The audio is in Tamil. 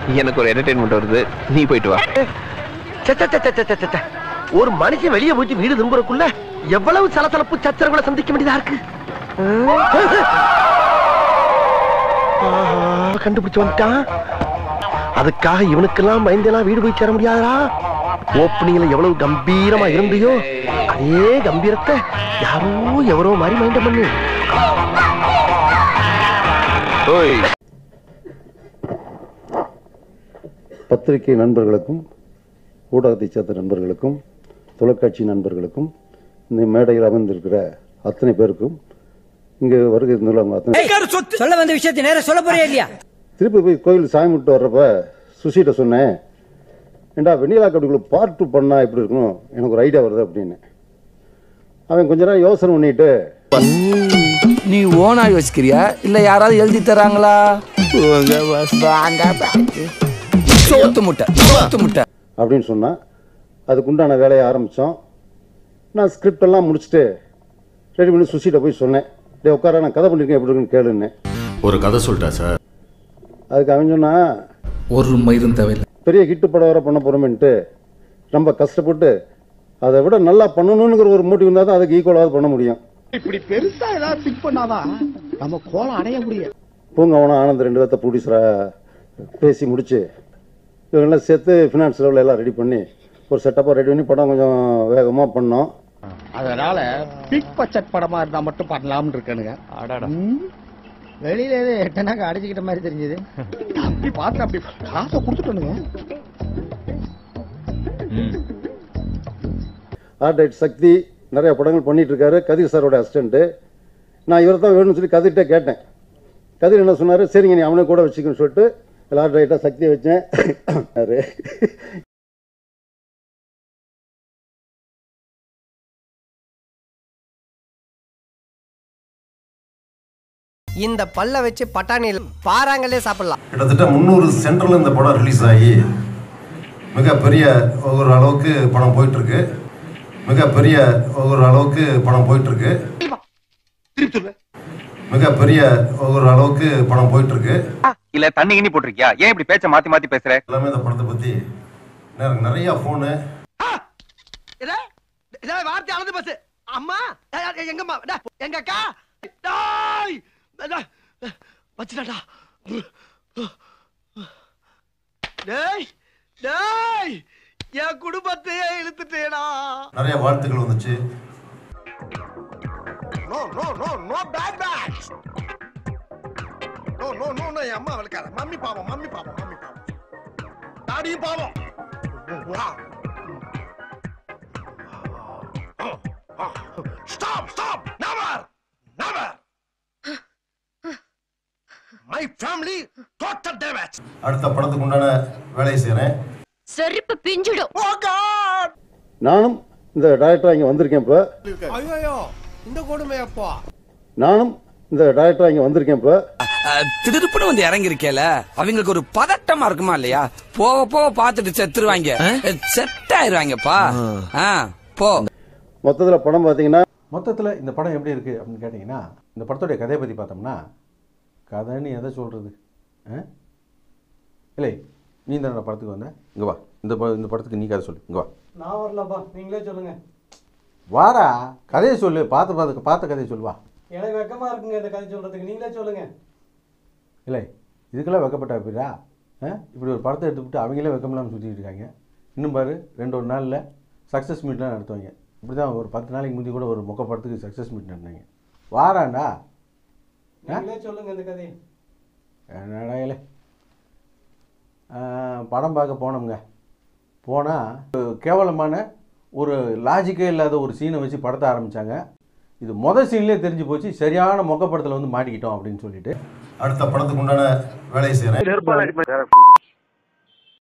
எனக்கு ஒரு என்டர்டைன்மெண்ட் வருது நீ போயிட்டு வா ச்சே, ச்சே, ச்சே, ச்சே, ச்சே, ச்சே, ச்சே. ஒரு மனுஷன் வெளியே போயிட்டு வீடு திரும்புறக்குள்ள எவ்வளவு சலசலப்பு சச்சரவுகளை சந்திக்க வேண்டியதா இருக்கு ஆஹா, கண்டுபிடிச்சு வந்துட்டான் அதுக்காக இவனுக்கெல்லாம் பயந்தெல்லாம் வீடு போய் சேர முடியாதா ஓப்பனிங்ல எவ்வளவு கம்பீரமா இருந்தியோ அதே கம்பீரத்தை யாரோ எவரோ மாதிரி மைண்ட பண்ணு ஓய் பத்திரிகை நண்பர்களுக்கும் ஊடகத்தைச் சேர்ந்த நண்பர்களுக்கும் தொலைக்காட்சி நண்பர்களுக்கும் இந்த மேடையில் அமர்ந்திருக்கிற அத்தனை பேருக்கும் இங்கே வருகை இருந்துள்ளவங்க அத்தனை சொல்ல வந்த விஷயத்தை நேரம் சொல்ல போறியா இல்லையா திருப்பி போய் கோயில் சாமி விட்டு வர்றப்ப சுஷிட்ட சொன்னேன் ஏண்டா வெண்ணிலா கபடிக்குள்ள பார்ட் டூ பண்ணா எப்படி இருக்கும் எனக்கு ஒரு ஐடியா வருது அப்படின்னு அவன் கொஞ்ச நேரம் யோசனை பண்ணிட்டு நீ ஓனா யோசிக்கிறியா இல்ல யாராவது எழுதி தராங்களா சோத்து முட்டை சோத்து முட்டை அப்படின்னு சொன்னான் அதுக்குண்டான வேலையை ஆரம்பித்தோம் நான் ஸ்கிரிப்ட் எல்லாம் முடிச்சுட்டு ரெடி பண்ணி சுஷிட்ட போய் சொன்னேன் டே உட்கார நான் கதை பண்ணியிருக்கேன் எப்படி இருக்குன்னு கேளுன்னேன் ஒரு கதை சொல்லிட்டா சார் அதுக்கு அவன் சொன்னா ஒரு மயிரும் தேவையில்லை பெரிய ஹிட்டு படம் வர பண்ண போகிறோமேன்ட்டு ரொம்ப கஷ்டப்பட்டு அதை விட நல்லா பண்ணணுங்கிற ஒரு மோட்டிவ் இருந்தால் தான் அதுக்கு ஈக்குவலாக பண்ண முடியும் இப்படி பெருசா ஏதாவது திங்க் பண்ணாதான் நம்ம கோலம் அடைய முடியும் பூங்கவனம் ஆனந்த் ரெண்டு பேர்த்த ப்ரொடியூசராக பேசி முடிச்சு இவங்கெல்லாம் சேர்த்து ஃபினான்ஸ் லெவலில் எல்லாம் ரெடி பண்ணி ஒரு செட்டப்பாக ரெடி பண்ணி படம் கொஞ்சம் வேகமாக பண்ணோம் அதனால பிக் பட்ஜெட் படமா இருந்தா மட்டும் பண்ணலாம்னு இருக்கனுங்க ம். வெளியில ஏதோ எட்டனாக்க அடிச்சுக்கிட்ட மாதிரி தெரிஞ்சது அப்படி பார்த்து அப்படி காசை கொடுத்துட்டனுங்க ஆர்ட் ரைட் சக்தி நிறைய படங்கள் பண்ணிட்டு இருக்காரு கதிர் சாரோட அசிஸ்டண்ட்டு நான் இவரை தான் வேணும்னு சொல்லி கதிர்கிட்ட கேட்டேன் கதிர் என்ன சொன்னார் சரிங்க நீ அவனை கூட வச்சுக்கன்னு சொல்லிட்டு ஆர்ட் ரைட்டாக சக்தியை வச்சேன் அவரு இந்த பல்ல வச்சு பட்டாணியில் பாறாங்களே சாப்பிடலாம் கிட்டத்தட்ட முந்நூறு சென்டரில் இந்த படம் ரிலீஸ் ஆகி மிகப்பெரிய ஒரு அளவுக்கு படம் போயிட்டு இருக்கு மிகப்பெரிய ஒரு அளவுக்கு படம் போயிட்டு இருக்கு மிகப்பெரிய ஒரு அளவுக்கு படம் போயிட்டு இருக்கு இல்ல தண்ணி கிண்ணி போட்டிருக்கியா ஏன் இப்படி பேச்ச மாத்தி மாத்தி பேசுற எல்லாமே இந்த படத்தை பத்தி எனக்கு நிறைய ஃபோனு வார்த்தை அளந்து பஸ் அம்மா எங்கம்மா எங்க அக்கா டாய் வச்சுடாடா டேய் டேய் என் குடும்பத்தையே இழுத்துட்டேடா நிறைய வாழ்த்துக்கள் வந்துச்சு no no no no bad bad no no no no என் அம்மா வளர்க்காத மம்மி பாவம் மம்மி பாவம் மம்மி பாவம் டாடியும் பாவம் stop stop never never my family total damage அடுத்த படத்துக்கு உண்டான வேலையை செய்கிறேன் செருப்பு பிஞ்சிடும் ஓ காட் நானும் இந்த டைரக்டராக இங்கே வந்திருக்கேன் இப்போ ஐயோ இந்த கொடுமை அப்பா நானும் இந்த டைரக்டராக இங்கே வந்திருக்கேன் இப்போ திருப்புன்னு வந்து இறங்கி இருக்கேல அவங்களுக்கு ஒரு பதட்டமா இருக்குமா இல்லையா போக போக பார்த்துட்டு செத்துருவாங்க செட் ஆயிருவாங்கப்பா ஆ, போ மொத்தத்தில் படம் பார்த்தீங்கன்னா மொத்தத்தில் இந்த படம் எப்படி இருக்குது அப்படின்னு கேட்டிங்கன்னா இந்த படத்துடைய கதையை பற்றி பார்த்தோம்னா கதைன்னு எதை சொல்கிறது இல்லை நீ தானே படத்துக்கு வந்த இங்கே வா இந்த ப இந்த படத்துக்கு நீ கதை சொல்லு இங்கே வா நான் வரலப்பா நீங்களே சொல்லுங்க வாடா கதையை சொல்லு பார்த்து பார்த்து பார்த்த கதையை சொல்லு வா எனக்கு வெக்கமா இருக்குங்க இந்த கதை சொல்றதுக்கு நீங்களே சொல்லுங்க இல்லை இதுக்கெல்லாம் வெக்கப்பட்ட அப்படிடா ஆ இப்படி ஒரு படத்தை எடுத்துக்கிட்டு அவங்களே வெக்கமில்லாமல் சுற்றிட்டு இருக்காங்க இன்னும் பாரு ரெண்டு ஒரு நாளில் சக்ஸஸ் மீட்லாம் நடத்துவாங்க இப்படி தான் ஒரு பத்து நாளைக்கு முந்தி கூட ஒரு மொக்க படத்துக்கு சக்ஸஸ் மீட் நடந்தாங்க வாராண்டா நீங்களே சொல்லுங்க இந்த கதையை என்னடா இல்லை படம் பார்க்க போனோம்ங்க போனால் கேவலமான ஒரு லாஜிக்கே இல்லாத ஒரு சீனை வச்சு படத்தை ஆரம்பித்தாங்க இது மொதல் சீன்லேயே தெரிஞ்சு போச்சு சரியான மொக்க படத்தில் வந்து மாட்டிக்கிட்டோம் அப்படின்னு சொல்லிட்டு அடுத்த படத்துக்கு உண்டான வேலையை செய்கிறேன்